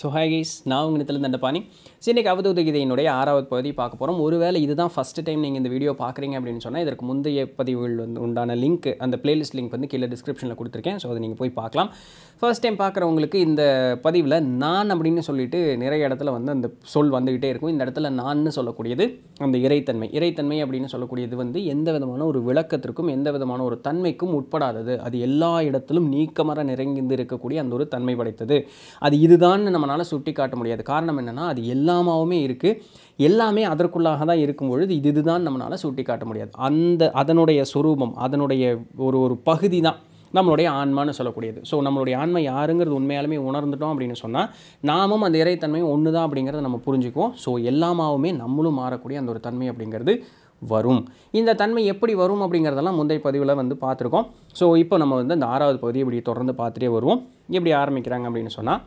so hi guys நான் உங்கள் நிலத்தில் தண்டபாணி ஸோ இன்றைக்கி அவதூத கீதையினுடைய ஆறாவது பகுதி பார்க்க போகிறோம் ஒருவேளை இதுதான் ஃபஸ்ட்டு டைம் நீங்கள் இந்த வீடியோ பார்க்குறீங்க அப்படின்னு சொன்னால் இதற்கு முந்தைய பதிவுகள் வந்து உண்டான லிங்க் அந்த பிளேலிஸ்ட் லிங்க் வந்து கீழே டிஸ்கிரிப்ஷனில் கொடுத்துருக்கேன் ஸோ அதை நீங்கள் போய் பார்க்கலாம் ஃபர்ஸ்ட் டைம் பார்க்குறவங்களுக்கு இந்த பதிவில் நான் அப்படின்னு சொல்லிட்டு நிறைய இடத்துல வந்து அந்த சொல் வந்துக்கிட்டே இருக்கும் இந்த இடத்துல நான்னு சொல்லக்கூடியது அந்த இறைத்தன்மை இறைத்தன்மை அப்படின்னு சொல்லக்கூடியது வந்து எந்த விதமான ஒரு விளக்கத்திற்கும் எந்த விதமான ஒரு தன்மைக்கும் உட்படாதது அது எல்லா இடத்திலும் நீக்கமர நிறைந்து இருக்கக்கூடிய அந்த ஒரு தன்மை படைத்தது அது இதுதான் நம்மளால் சுட்டி காட்ட முடியாது காரணம் என்னென்னா அது எல்லாமாவுமே இருக்குது எல்லாமே அதற்குள்ளாக தான் இருக்கும் பொழுது இது இதுதான் நம்மளால் சுட்டி காட்ட முடியாது அந்த அதனுடைய சொரூபம் அதனுடைய ஒரு ஒரு பகுதி தான் நம்மளுடைய ஆன்மான்னு சொல்லக்கூடியது ஸோ நம்மளுடைய ஆன்மை யாருங்கிறது உண்மையாலுமே உணர்ந்துட்டோம் அப்படின்னு சொன்னால் நாமும் அந்த இறைத்தன்மையும் ஒன்று தான் அப்படிங்கிறத நம்ம புரிஞ்சுக்குவோம் ஸோ எல்லாமாவுமே நம்மளும் மாறக்கூடிய அந்த ஒரு தன்மை அப்படிங்கிறது வரும் இந்த தன்மை எப்படி வரும் அப்படிங்கிறதெல்லாம் முந்தைய பதிவில் வந்து பார்த்துருக்கோம் ஸோ இப்போ நம்ம வந்து அந்த ஆறாவது பகுதி இப்படி தொடர்ந்து பார்த்துட்டே வருவோம் எப்படி ஆரம்பிக்கிறாங்க அப்படின்னு சொன்னால்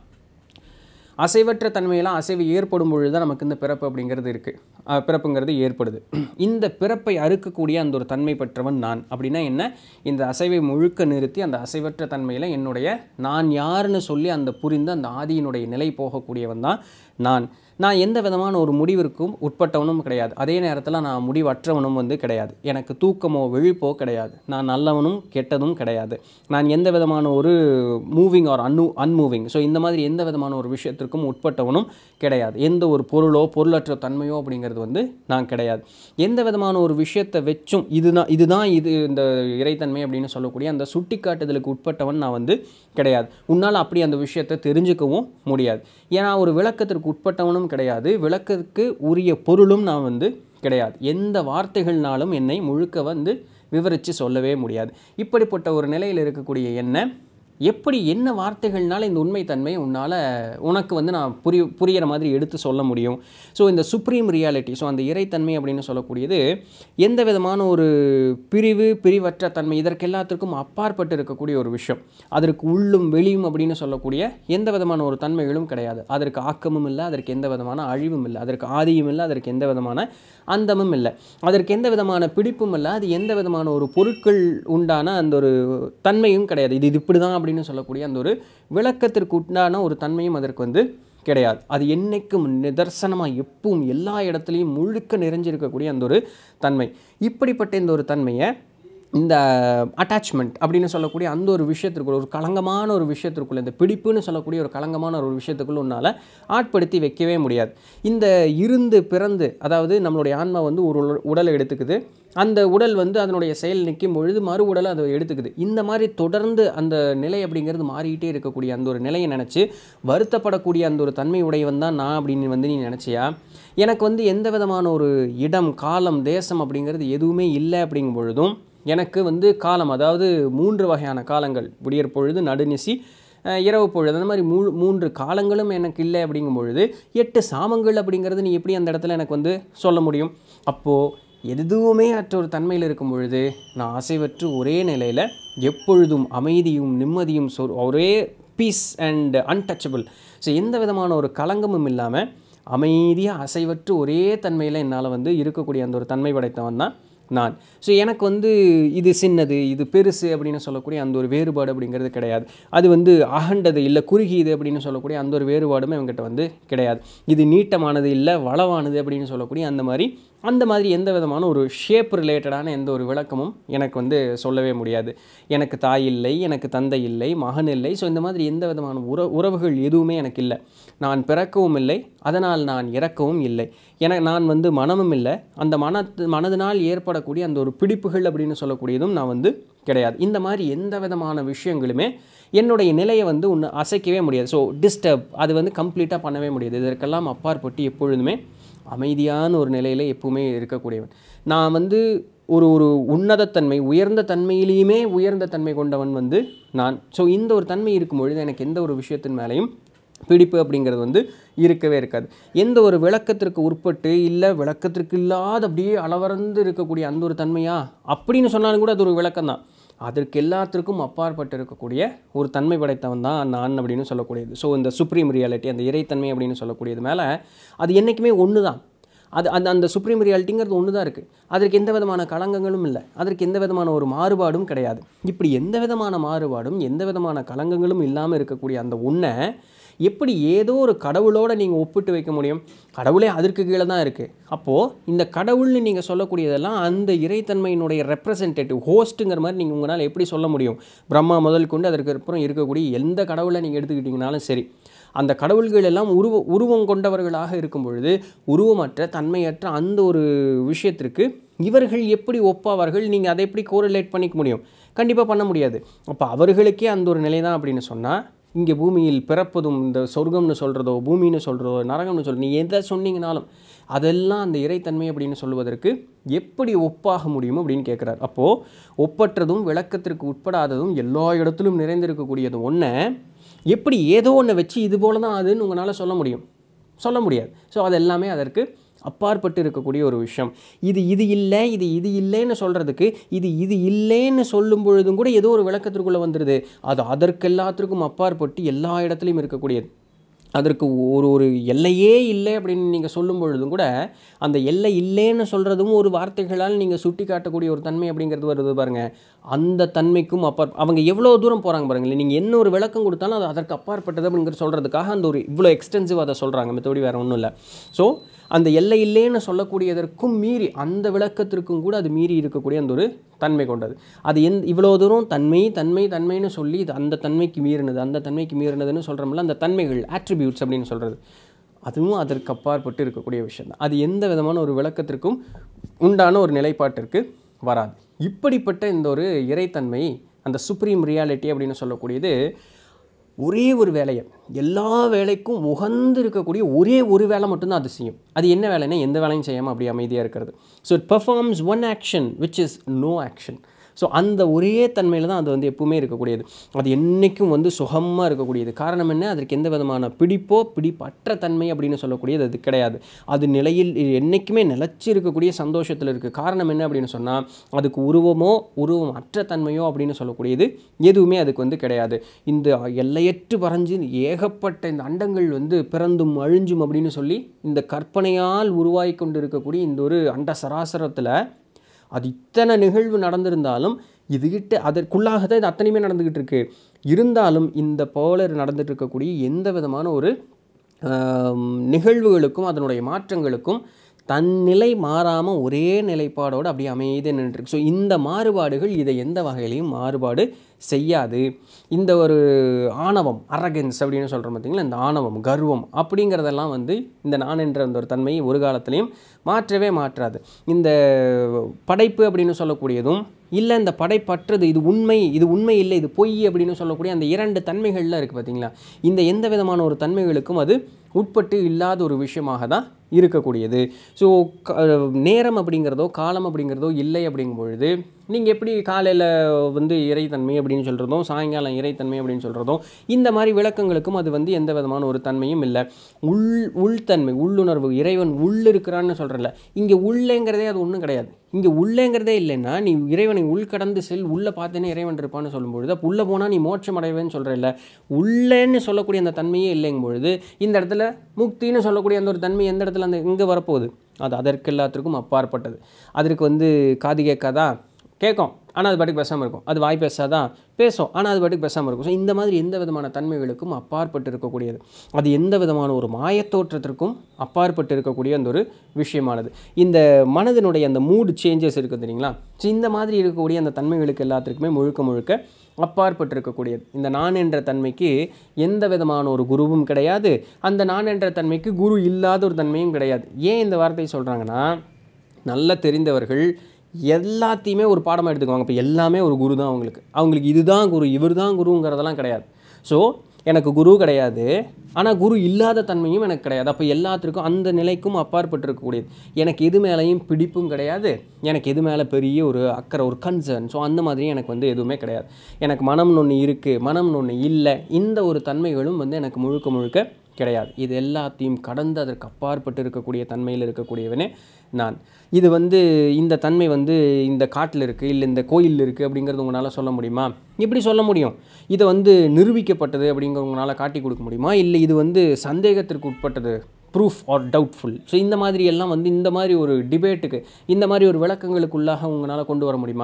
அசைவற்ற தன்மையெல்லாம் அசைவு ஏற்படும் பொழுது தான் நமக்கு இந்த பிறப்பு அப்படிங்கிறது இருக்குது பிறப்புங்கிறது ஏற்படுது இந்த பிறப்பை அறுக்கக்கூடிய அந்த ஒரு தன்மை பெற்றவன் நான் அப்படின்னா என்ன இந்த அசைவை முழுக்க நிறுத்தி அந்த அசைவற்ற தன்மையில் என்னுடைய நான் யாருன்னு சொல்லி அந்த புரிந்து அந்த ஆதியினுடைய நிலை போகக்கூடியவன் தான் நான் நான் எந்த விதமான ஒரு முடிவிற்கும் உட்பட்டவனும் கிடையாது அதே நேரத்தில் நான் முடிவற்றவனும் வந்து கிடையாது எனக்கு தூக்கமோ விழிப்போ கிடையாது நான் நல்லவனும் கெட்டதும் கிடையாது நான் எந்த விதமான ஒரு மூவிங் ஆர் அன்மூ அன்மூவிங் ஸோ இந்த மாதிரி எந்த விதமான ஒரு விஷயத்திற்கும் உட்பட்டவனும் கிடையாது எந்த ஒரு பொருளோ பொருளற்ற தன்மையோ அப்படிங்கிறது வந்து நான் கிடையாது எந்த விதமான ஒரு விஷயத்தை வச்சும் இதுதான் இதுதான் இது இந்த இறைத்தன்மை அப்படின்னு சொல்லக்கூடிய அந்த சுட்டிக்காட்டுதலுக்கு உட்பட்டவன் நான் வந்து கிடையாது உன்னால் அப்படி அந்த விஷயத்தை தெரிஞ்சுக்கவும் முடியாது ஏன்னா ஒரு விளக்கத்திற்கு உட்பட்டவனும் கிடையாது விளக்கத்துக்கு உரிய பொருளும் நான் வந்து கிடையாது எந்த வார்த்தைகள்னாலும் என்னை முழுக்க வந்து விவரித்து சொல்லவே முடியாது இப்படிப்பட்ட ஒரு நிலையில் இருக்கக்கூடிய என்ன எப்படி என்ன வார்த்தைகள்னால இந்த உண்மைத்தன்மை உன்னால் உனக்கு வந்து நான் புரிய புரிகிற மாதிரி எடுத்து சொல்ல முடியும் ஸோ இந்த சுப்ரீம் ரியாலிட்டி ஸோ அந்த இறைத்தன்மை அப்படின்னு சொல்லக்கூடியது எந்த விதமான ஒரு பிரிவு பிரிவற்ற தன்மை இதற்கு எல்லாத்திற்கும் அப்பாற்பட்டு இருக்கக்கூடிய ஒரு விஷயம் அதற்கு உள்ளும் வெளியும் அப்படின்னு சொல்லக்கூடிய எந்த விதமான ஒரு தன்மைகளும் கிடையாது அதற்கு ஆக்கமும் இல்லை அதற்கு எந்த விதமான அழிவும் இல்லை அதற்கு ஆதியும் இல்லை அதற்கு எந்த விதமான அந்தமும் இல்லை அதற்கு எந்த விதமான பிடிப்பும் இல்லை அது எந்த விதமான ஒரு பொருட்கள் உண்டான அந்த ஒரு தன்மையும் கிடையாது இது இது இப்படி தான் அப்படின்னு சொல்லக்கூடிய அந்த ஒரு விளக்கத்திற்கு உண்டான ஒரு தன்மையும் அதற்கு வந்து கிடையாது அது என்றைக்கும் நிதர்சனமாக எப்பவும் எல்லா இடத்துலையும் முழுக்க நிறைஞ்சிருக்கக்கூடிய அந்த ஒரு தன்மை இப்படிப்பட்ட இந்த ஒரு தன்மையை இந்த அட்டாச்மெண்ட் அப்படின்னு சொல்லக்கூடிய அந்த ஒரு விஷயத்திற்குள்ள ஒரு களங்கமான ஒரு விஷயத்திற்குள்ள இந்த பிடிப்புன்னு சொல்லக்கூடிய ஒரு களங்கமான ஒரு விஷயத்துக்குள்ள உன்னால் ஆட்படுத்தி வைக்கவே முடியாது இந்த இருந்து பிறந்து அதாவது நம்மளுடைய ஆன்மா வந்து ஒரு உடலை எடுத்துக்குது அந்த உடல் வந்து அதனுடைய செயல் நிற்கும் பொழுது மறு உடலை அதை எடுத்துக்குது இந்த மாதிரி தொடர்ந்து அந்த நிலை அப்படிங்கிறது மாறிக்கிட்டே இருக்கக்கூடிய அந்த ஒரு நிலையை நினச்சி வருத்தப்படக்கூடிய அந்த ஒரு தன்மை உடையவன் தான் நான் அப்படின்னு வந்து நீ நினச்சியா எனக்கு வந்து எந்த விதமான ஒரு இடம் காலம் தேசம் அப்படிங்கிறது எதுவுமே இல்லை அப்படிங்கும் பொழுதும் எனக்கு வந்து காலம் அதாவது மூன்று வகையான காலங்கள் விடியற் பொழுது நடுநிசி இரவு பொழுது அந்த மாதிரி மூ மூன்று காலங்களும் எனக்கு இல்லை அப்படிங்கும் பொழுது எட்டு சாமங்கள் அப்படிங்கிறது நீ எப்படி அந்த இடத்துல எனக்கு வந்து சொல்ல முடியும் அப்போது எதுவுமே அற்ற ஒரு தன்மையில் இருக்கும் பொழுது நான் அசைவற்று ஒரே நிலையில் எப்பொழுதும் அமைதியும் நிம்மதியும் சொ ஒரே பீஸ் அண்ட் அன்டச்சபிள் ஸோ எந்த விதமான ஒரு களங்கமும் இல்லாமல் அமைதியாக அசைவற்று ஒரே தன்மையில் என்னால் வந்து இருக்கக்கூடிய அந்த ஒரு தன்மை படைத்தவன் தான் நான் ஸோ எனக்கு வந்து இது சின்னது இது பெருசு அப்படின்னு சொல்லக்கூடிய அந்த ஒரு வேறுபாடு அப்படிங்கிறது கிடையாது அது வந்து அகண்டது இல்லை குறுகியது அப்படின்னு சொல்லக்கூடிய அந்த ஒரு வேறுபாடுமே அவங்ககிட்ட வந்து கிடையாது இது நீட்டமானது இல்லை வளவானது அப்படின்னு சொல்லக்கூடிய அந்த மாதிரி அந்த மாதிரி எந்த விதமான ஒரு ஷேப் ரிலேட்டடான எந்த ஒரு விளக்கமும் எனக்கு வந்து சொல்லவே முடியாது எனக்கு தாய் இல்லை எனக்கு தந்தை இல்லை மகன் இல்லை ஸோ இந்த மாதிரி எந்த விதமான உற உறவுகள் எதுவுமே எனக்கு இல்லை நான் பிறக்கவும் இல்லை அதனால் நான் இறக்கவும் இல்லை என நான் வந்து மனமும் இல்லை அந்த மன மனதினால் ஏற்படக்கூடிய அந்த ஒரு பிடிப்புகள் அப்படின்னு சொல்லக்கூடியதும் நான் வந்து கிடையாது இந்த மாதிரி எந்த விதமான விஷயங்களுமே என்னுடைய நிலையை வந்து ஒன்று அசைக்கவே முடியாது ஸோ டிஸ்டர்ப் அது வந்து கம்ப்ளீட்டாக பண்ணவே முடியாது இதற்கெல்லாம் அப்பாற்பட்டு எப்பொழுதுமே அமைதியான ஒரு நிலையில் எப்பவுமே இருக்கக்கூடியவன் நான் வந்து ஒரு ஒரு உன்னதத்தன்மை உயர்ந்த தன்மையிலையுமே உயர்ந்த தன்மை கொண்டவன் வந்து நான் ஸோ இந்த ஒரு தன்மை இருக்கும் பொழுது எனக்கு எந்த ஒரு விஷயத்தின் மேலேயும் பிடிப்பு அப்படிங்கிறது வந்து இருக்கவே இருக்காது எந்த ஒரு விளக்கத்திற்கு உட்பட்டு இல்லை விளக்கத்திற்கு இல்லாத அப்படியே அளவறந்து இருக்கக்கூடிய அந்த ஒரு தன்மையா அப்படின்னு சொன்னாலும் கூட அது ஒரு விளக்கம் தான் அதற்கு எல்லாத்திற்கும் அப்பாற்பட்டு இருக்கக்கூடிய ஒரு தன்மை படைத்தவன் தான் நான் அப்படின்னு சொல்லக்கூடியது ஸோ இந்த சுப்ரீம் ரியாலிட்டி அந்த இறைத்தன்மை அப்படின்னு சொல்லக்கூடியது மேலே அது என்றைக்குமே ஒன்று தான் அது அந்த அந்த சுப்ரீம் ரியாலிட்டிங்கிறது ஒன்று தான் இருக்குது அதற்கு எந்த விதமான களங்கங்களும் இல்லை அதற்கு எந்த விதமான ஒரு மாறுபாடும் கிடையாது இப்படி எந்த விதமான மாறுபாடும் எந்த விதமான களங்கங்களும் இல்லாமல் இருக்கக்கூடிய அந்த உன்னை எப்படி ஏதோ ஒரு கடவுளோட நீங்கள் ஒப்பிட்டு வைக்க முடியும் கடவுளே அதற்கு கீழே தான் இருக்குது அப்போது இந்த கடவுள்னு நீங்கள் சொல்லக்கூடியதெல்லாம் அந்த இறைத்தன்மையினுடைய ரெப்ரசன்டேட்டிவ் ஹோஸ்ட்டுங்கிற மாதிரி நீங்கள் உங்களால் எப்படி சொல்ல முடியும் பிரம்மா முதல் கொண்டு அதற்கு அப்புறம் இருக்கக்கூடிய எந்த கடவுளை நீங்கள் எடுத்துக்கிட்டிங்கனாலும் சரி அந்த கடவுள்கள் எல்லாம் உருவ உருவம் கொண்டவர்களாக இருக்கும் பொழுது உருவமற்ற தன்மையற்ற அந்த ஒரு விஷயத்திற்கு இவர்கள் எப்படி ஒப்பாவார்கள் நீங்கள் அதை எப்படி கோரிலேட் பண்ணிக்க முடியும் கண்டிப்பாக பண்ண முடியாது அப்போ அவர்களுக்கே அந்த ஒரு நிலை தான் அப்படின்னு சொன்னால் இங்கே பூமியில் பிறப்பதும் இந்த சொர்க்கம்னு சொல்கிறதோ பூமின்னு சொல்கிறதோ நரகம்னு சொல்கிறதோ நீ எதை சொன்னீங்கனாலும் அதெல்லாம் அந்த இறைத்தன்மை அப்படின்னு சொல்லுவதற்கு எப்படி ஒப்பாக முடியும் அப்படின்னு கேட்குறாரு அப்போது ஒப்பற்றதும் விளக்கத்திற்கு உட்படாததும் எல்லா இடத்திலும் நிறைந்திருக்கக்கூடியது ஒன்றை எப்படி ஏதோ ஒன்றை வச்சு இது போல தான் அதுன்னு உங்களால் சொல்ல முடியும் சொல்ல முடியாது ஸோ அது எல்லாமே அதற்கு அப்பாற்பட்டு இருக்கக்கூடிய ஒரு விஷயம் இது இது இல்லை இது இது இல்லைன்னு சொல்கிறதுக்கு இது இது இல்லைன்னு சொல்லும் பொழுதும் கூட ஏதோ ஒரு விளக்கத்திற்குள்ளே வந்துடுது அது அதற்கு எல்லாத்திற்கும் அப்பாற்பட்டு எல்லா இடத்துலையும் இருக்கக்கூடியது அதற்கு ஒரு ஒரு எல்லையே இல்லை அப்படின்னு நீங்கள் சொல்லும் பொழுதும் கூட அந்த எல்லை இல்லைன்னு சொல்கிறதும் ஒரு வார்த்தைகளால் நீங்கள் சுட்டி காட்டக்கூடிய ஒரு தன்மை அப்படிங்கிறது வருது பாருங்கள் அந்த தன்மைக்கும் அப்பாற் அவங்க எவ்வளோ தூரம் போகிறாங்க பாருங்களேன் நீங்கள் என்ன ஒரு விளக்கம் கொடுத்தாலும் அது அதற்கு அப்பாற்பட்டது அப்படிங்கிற சொல்கிறதுக்காக அந்த ஒரு இவ்வளோ எக்ஸ்டென்சிவ் அதை சொல்கிறாங்க மற்றபடி வேறு ஒன்றும் இல்லை ஸோ அந்த எல்லை இல்லைன்னு சொல்லக்கூடியதற்கும் மீறி அந்த விளக்கத்திற்கும் கூட அது மீறி இருக்கக்கூடிய அந்த ஒரு தன்மை கொண்டது அது எந் இவ்வளோ தூரம் தன்மை தன்மை தன்மைன்னு சொல்லி இது அந்த தன்மைக்கு மீறினது அந்த தன்மைக்கு மீறினதுன்னு சொல்கிறோம்ல அந்த தன்மைகள் ஆட்ரிபியூட்ஸ் அப்படின்னு சொல்கிறது அதுவும் அதற்கு அப்பாற்பட்டு இருக்கக்கூடிய விஷயம் தான் அது எந்த விதமான ஒரு விளக்கத்திற்கும் உண்டான ஒரு நிலைப்பாட்டிற்கு வராது இப்படிப்பட்ட இந்த ஒரு இறைத்தன்மை அந்த சுப்ரீம் ரியாலிட்டி அப்படின்னு சொல்லக்கூடியது ஒரே ஒரு வேலையை எல்லா வேலைக்கும் உகந்து இருக்கக்கூடிய ஒரே ஒரு வேலை மட்டும்தான் அது செய்யும் அது என்ன வேலைன்னா எந்த வேலையும் செய்யாமல் அப்படி அமைதியாக இருக்கிறது so it performs one action which is no action so அந்த ஒரே தன்மையில் தான் அது வந்து எப்பவுமே இருக்கக்கூடியது அது என்றைக்கும் வந்து சுகமாக இருக்கக்கூடியது காரணம் என்ன அதற்கு எந்த விதமான பிடிப்போ பிடிப்பற்ற தன்மை அப்படின்னு சொல்லக்கூடியது அது கிடையாது அது நிலையில் என்றைக்குமே நிலச்சி இருக்கக்கூடிய சந்தோஷத்தில் இருக்குது காரணம் என்ன அப்படின்னு சொன்னால் அதுக்கு உருவமோ உருவம் அற்ற தன்மையோ அப்படின்னு சொல்லக்கூடியது எதுவுமே அதுக்கு வந்து கிடையாது இந்த எல்லையற்று பறஞ்சு ஏகப்பட்ட இந்த அண்டங்கள் வந்து பிறந்தும் அழிஞ்சும் அப்படின்னு சொல்லி இந்த கற்பனையால் உருவாகி கொண்டு இருக்கக்கூடிய இந்த ஒரு அண்ட சராசரத்தில் அது இத்தனை நிகழ்வு நடந்திருந்தாலும் இதுகிட்ட அதற்குள்ளாக தான் இது அத்தனையுமே நடந்துக்கிட்டு இருக்கு இருந்தாலும் இந்த போலர் நடந்துட்டு இருக்கக்கூடிய எந்த விதமான ஒரு ஆம், நிகழ்வுகளுக்கும் அதனுடைய மாற்றங்களுக்கும் தன் நிலை மாறாமல் ஒரே நிலைப்பாடோடு அப்படியே அமைதியாக நின்றுருக்கு ஸோ இந்த மாறுபாடுகள் இதை எந்த வகையிலையும் மாறுபாடு செய்யாது இந்த ஒரு ஆணவம் அரகன்ஸ் அப்படின்னு சொல்கிறோம் பார்த்தீங்களா இந்த ஆணவம் கர்வம் அப்படிங்கிறதெல்லாம் வந்து இந்த நான் என்ற அந்த ஒரு தன்மையை ஒரு காலத்திலையும் மாற்றவே மாற்றாது இந்த படைப்பு அப்படின்னு சொல்லக்கூடியதும் இல்லை இந்த படைப்பற்றது இது உண்மை இது உண்மை இல்லை இது பொய் அப்படின்னு சொல்லக்கூடிய அந்த இரண்டு தன்மைகள்லாம் இருக்குது பார்த்தீங்களா இந்த எந்த விதமான ஒரு தன்மைகளுக்கும் அது உட்பட்டு இல்லாத ஒரு விஷயமாக தான் இருக்கக்கூடியது ஸோ நேரம் அப்படிங்கிறதோ காலம் அப்படிங்கிறதோ இல்லை அப்படிங்கும் பொழுது நீங்கள் எப்படி காலையில் வந்து இறைத்தன்மை அப்படின்னு சொல்கிறதும் சாயங்காலம் இறைத்தன்மை அப்படின்னு சொல்கிறதும் இந்த மாதிரி விளக்கங்களுக்கும் அது வந்து எந்த விதமான ஒரு தன்மையும் இல்லை உள் உள்தன்மை உள்ளுணர்வு இறைவன் உள் இருக்கிறான்னு சொல்கிறல இங்கே உள்ளேங்கிறதே அது ஒன்றும் கிடையாது இங்கே உள்ளேங்கிறதே இல்லைன்னா நீ இறைவனை உள்கடந்து செல் உள்ளே பார்த்தேனே இறைவன் இருப்பான்னு சொல்லும்பொழுது அப்போ உள்ளே போனால் நீ மோட்சம் அடைவேன்னு சொல்கிறல்ல உள்ளேன்னு சொல்லக்கூடிய அந்த தன்மையே இல்லைங்கும் பொழுது இந்த இடத்துல முக்தின்னு சொல்லக்கூடிய அந்த ஒரு தன்மை எந்த இடத்துல அந்த இங்கே வரப்போகுது அது அதற்கு எல்லாத்திற்கும் அப்பாற்பட்டது அதற்கு வந்து காது கேட்காதா கேட்கும் ஆனால் அது பாட்டுக்கு பேசாமல் இருக்கும் அது வாய் பேசாதான் பேசும் ஆனால் அது பாட்டுக்கு பேசாமல் இருக்கும் ஸோ இந்த மாதிரி எந்த விதமான தன்மைகளுக்கும் அப்பாற்பட்டு இருக்கக்கூடியது அது எந்த விதமான ஒரு மாயத்தோற்றத்திற்கும் அப்பாற்பட்டு இருக்கக்கூடிய அந்த ஒரு விஷயமானது இந்த மனதினுடைய அந்த மூடு சேஞ்சஸ் இருக்குது தெரியுங்களா ஸோ இந்த மாதிரி இருக்கக்கூடிய அந்த தன்மைகளுக்கு எல்லாத்திற்குமே முழுக்க முழுக்க அப்பாற்பட்டு இருக்கக்கூடியது இந்த நான் என்ற தன்மைக்கு எந்த விதமான ஒரு குருவும் கிடையாது அந்த நான் என்ற தன்மைக்கு குரு இல்லாத ஒரு தன்மையும் கிடையாது ஏன் இந்த வார்த்தையை சொல்கிறாங்கன்னா நல்ல தெரிந்தவர்கள் எல்லாத்தையுமே ஒரு பாடமாக எடுத்துக்குவாங்க இப்போ எல்லாமே ஒரு குரு தான் அவங்களுக்கு அவங்களுக்கு இதுதான் குரு இவர் தான் குருங்கிறதெல்லாம் கிடையாது ஸோ எனக்கு குரு கிடையாது ஆனால் குரு இல்லாத தன்மையும் எனக்கு கிடையாது அப்போ எல்லாத்திற்கும் அந்த நிலைக்கும் அப்பாற்பட்டு இருக்கக்கூடியது எனக்கு எது மேலேயும் பிடிப்பும் கிடையாது எனக்கு எது மேலே பெரிய ஒரு அக்கறை ஒரு கன்சர்ன் ஸோ அந்த மாதிரி எனக்கு வந்து எதுவுமே கிடையாது எனக்கு மனம்னு ஒன்று இருக்குது மனம்னு ஒன்று இல்லை இந்த ஒரு தன்மைகளும் வந்து எனக்கு முழுக்க முழுக்க கிடையாது இது எல்லாத்தையும் கடந்து அதற்கு அப்பாற்பட்டு இருக்கக்கூடிய தன்மையில் இருக்கக்கூடியவனே நான் இது வந்து இந்த தன்மை வந்து இந்த காட்டில் இருக்குது இல்லை இந்த கோயிலில் இருக்குது அப்படிங்கிறது உங்களால் சொல்ல முடியுமா எப்படி சொல்ல முடியும் இதை வந்து நிரூபிக்கப்பட்டது அப்படிங்கிற உங்களால் காட்டி கொடுக்க முடியுமா இல்லை இது வந்து சந்தேகத்திற்கு உட்பட்டது ப்ரூஃப் ஆர் டவுட்ஃபுல் ஸோ இந்த மாதிரி எல்லாம் வந்து இந்த மாதிரி ஒரு டிபேட்டுக்கு இந்த மாதிரி ஒரு விளக்கங்களுக்குள்ளாக உங்களால் கொண்டு வர முடியுமா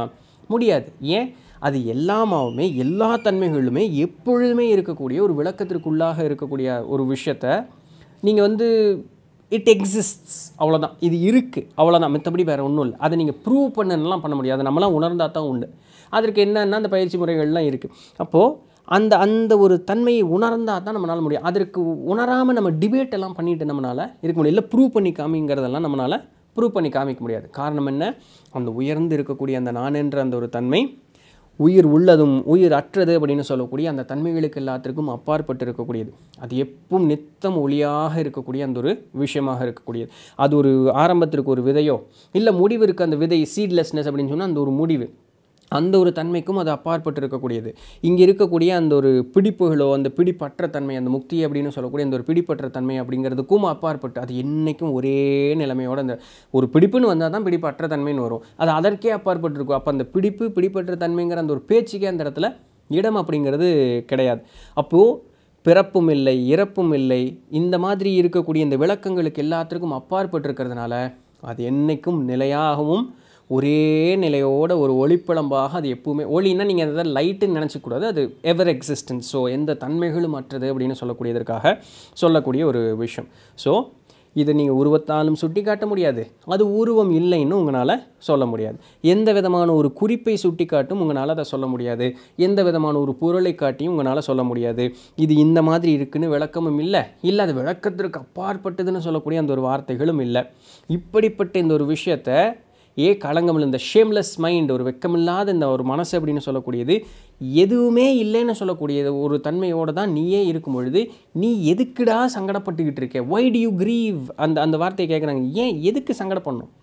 முடியாது ஏன் அது எல்லாமாவுமே எல்லா தன்மைகளுமே எப்பொழுதுமே இருக்கக்கூடிய ஒரு விளக்கத்திற்குள்ளாக இருக்கக்கூடிய ஒரு விஷயத்த நீங்கள் வந்து இட் எக்ஸிஸ்ட்ஸ் அவ்வளோதான் இது இருக்குது அவ்வளோதான் மற்றபடி வேறு ஒன்றும் இல்லை அதை நீங்கள் ப்ரூவ் பண்ணலாம் பண்ண முடியாது நம்மளாம் உணர்ந்தா தான் உண்டு அதற்கு என்னென்னா அந்த பயிற்சி முறைகள்லாம் இருக்குது அப்போது அந்த அந்த ஒரு தன்மையை உணர்ந்தால் தான் நம்மளால் முடியும் அதற்கு உணராமல் நம்ம டிபேட் எல்லாம் பண்ணிட்டு நம்மளால் இருக்க முடியும் இல்லை ப்ரூவ் பண்ணி காமிங்கிறதெல்லாம் நம்மளால் ப்ரூவ் பண்ணி காமிக்க முடியாது காரணம் என்ன அந்த உயர்ந்து இருக்கக்கூடிய அந்த நான் என்ற அந்த ஒரு தன்மை உயிர் உள்ளதும் உயிர் அற்றது அப்படின்னு சொல்லக்கூடிய அந்த தன்மைகளுக்கு எல்லாத்திற்கும் அப்பாற்பட்டு இருக்கக்கூடியது அது எப்பவும் நித்தம் ஒளியாக இருக்கக்கூடிய அந்த ஒரு விஷயமாக இருக்கக்கூடியது அது ஒரு ஆரம்பத்திற்கு ஒரு விதையோ இல்லை முடிவிற்கு அந்த விதை சீட்லெஸ்னஸ் அப்படின்னு சொன்னால் அந்த ஒரு முடிவு அந்த ஒரு தன்மைக்கும் அது அப்பாற்பட்டு இருக்கக்கூடியது இங்கே இருக்கக்கூடிய அந்த ஒரு பிடிப்புகளோ அந்த பிடிப்பற்ற தன்மை அந்த முக்தி அப்படின்னு சொல்லக்கூடிய அந்த ஒரு பிடிப்பற்ற தன்மை அப்படிங்கிறதுக்கும் அப்பாற்பட்டு அது என்றைக்கும் ஒரே நிலைமையோட அந்த ஒரு பிடிப்புன்னு வந்தால் தான் பிடிப்பற்ற தன்மைன்னு வரும் அது அதற்கே அப்பாற்பட்டு இருக்கும் அப்போ அந்த பிடிப்பு பிடிப்பற்ற தன்மைங்கிற அந்த ஒரு பேச்சுக்கே அந்த இடத்துல இடம் அப்படிங்கிறது கிடையாது அப்போது பிறப்பும் இல்லை இறப்பும் இல்லை இந்த மாதிரி இருக்கக்கூடிய இந்த விளக்கங்களுக்கு எல்லாத்திற்கும் அப்பாற்பட்டு இருக்கிறதுனால அது என்றைக்கும் நிலையாகவும் ஒரே நிலையோட ஒரு ஒளிப்பிளம்பாக அது எப்பவுமே ஒளின்னா நீங்கள் அதை லைட்டுன்னு நினச்சிக்கூடாது அது எவர் எக்ஸிஸ்டன்ஸ் ஸோ எந்த தன்மைகளும் அற்றது அப்படின்னு சொல்லக்கூடியதற்காக சொல்லக்கூடிய ஒரு விஷயம் ஸோ இதை நீங்கள் உருவத்தாலும் சுட்டி காட்ட முடியாது அது உருவம் இல்லைன்னு உங்களால் சொல்ல முடியாது எந்த விதமான ஒரு குறிப்பை சுட்டி காட்டும் உங்களால் அதை சொல்ல முடியாது எந்த விதமான ஒரு பொருளை காட்டியும் உங்களால் சொல்ல முடியாது இது இந்த மாதிரி இருக்குன்னு விளக்கமும் இல்லை இல்லை அது விளக்கத்திற்கு அப்பாற்பட்டதுன்னு சொல்லக்கூடிய அந்த ஒரு வார்த்தைகளும் இல்லை இப்படிப்பட்ட இந்த ஒரு விஷயத்தை ஏ களங்கம் இந்த ஷேம்லெஸ் மைண்ட் ஒரு வெக்கமில்லாத இந்த ஒரு மனசு அப்படின்னு சொல்லக்கூடியது எதுவுமே இல்லைன்னு சொல்லக்கூடியது ஒரு தன்மையோடு தான் நீயே இருக்கும் பொழுது நீ எதுக்குடா சங்கடப்பட்டுக்கிட்டு இருக்க ஒய் டு யூ கிரீவ் அந்த அந்த வார்த்தையை கேட்குறாங்க ஏன் எதுக்கு சங்கடப்படணும்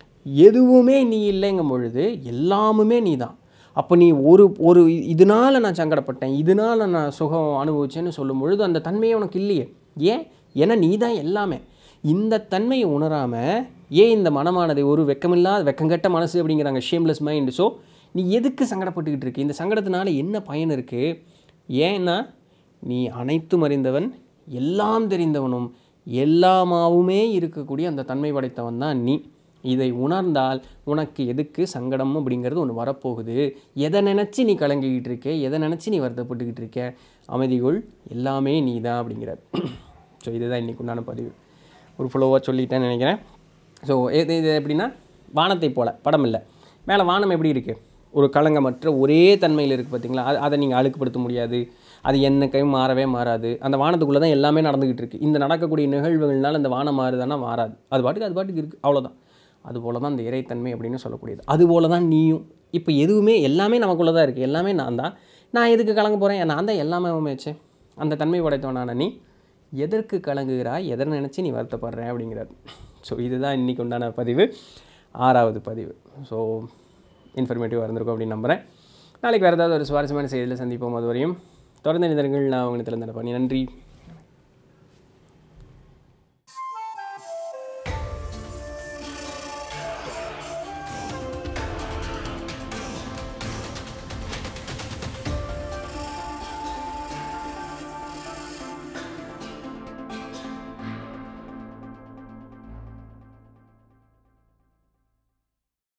எதுவுமே நீ இல்லைங்கும் பொழுது எல்லாமுமே நீ தான் அப்போ நீ ஒரு ஒரு இதனால் நான் சங்கடப்பட்டேன் இதனால் நான் சுகம் அனுபவிச்சேன்னு சொல்லும் பொழுது அந்த தன்மையே உனக்கு இல்லையே ஏன் ஏன்னா நீ தான் எல்லாமே இந்த தன்மையை உணராமல் ஏன் இந்த மனமானது ஒரு வெக்கமில்லாத வெக்கங்கட்ட மனசு அப்படிங்கிறாங்க ஷேம்லெஸ் மைண்டு ஸோ நீ எதுக்கு சங்கடப்பட்டுக்கிட்டு இருக்கு இந்த சங்கடத்தினால என்ன பயன் இருக்குது ஏன்னா நீ அனைத்தும் அறிந்தவன் எல்லாம் தெரிந்தவனும் எல்லாமாவுமே இருக்கக்கூடிய அந்த தன்மை படைத்தவன் தான் நீ இதை உணர்ந்தால் உனக்கு எதுக்கு சங்கடம் அப்படிங்கிறது ஒன்று வரப்போகுது எதை நினச்சி நீ கலங்கிக்கிட்டு இருக்க எதை நினச்சி நீ வருத்தப்பட்டுக்கிட்டு இருக்க அமைதிகள் எல்லாமே நீ தான் அப்படிங்கிறார் ஸோ இதுதான் இன்றைக்கு உண்டான பதிவு ஒரு ஃப்ளோவாக சொல்லிட்டேன்னு நினைக்கிறேன் ஸோ இது இது எப்படின்னா வானத்தை போல படம் இல்லை மேலே வானம் எப்படி இருக்குது ஒரு களங்கமற்ற ஒரே தன்மையில் இருக்குது பார்த்தீங்களா அது அதை நீங்கள் அழுக்குப்படுத்த முடியாது அது என்னைக்கும் மாறவே மாறாது அந்த வானத்துக்குள்ளே தான் எல்லாமே நடந்துக்கிட்டு இருக்குது இந்த நடக்கக்கூடிய நிகழ்வுகள்னால அந்த வானம் மாறுதானா மாறாது அது பாட்டுக்கு அது பாட்டுக்கு இருக்குது அவ்வளோதான் அதுபோல தான் அந்த இறைத்தன்மை அப்படின்னு சொல்லக்கூடியது அதுபோல தான் நீயும் இப்போ எதுவுமே எல்லாமே நமக்குள்ளே தான் இருக்குது எல்லாமே நான் தான் நான் எதுக்கு கலங்க போகிறேன் நான் தான் எல்லாமே உமேச்சு அந்த தன்மை படைத்தவனான நீ எதற்கு கலங்குகிறாய் எதை நினச்சி நீ வருத்தப்படுற அப்படிங்கிறார் ஸோ இதுதான் இன்றைக்கி உண்டான பதிவு ஆறாவது பதிவு ஸோ இன்ஃபர்மேட்டிவாக இருந்திருக்கும் அப்படின்னு நம்புகிறேன் நாளைக்கு வேறு ஏதாவது ஒரு சுவாரஸ்யமான செய்தியில் சந்திப்போம் அது வரையும் தொடர்ந்து நிதர்கள் நான் உங்களை திறந்த பண்ணி நன்றி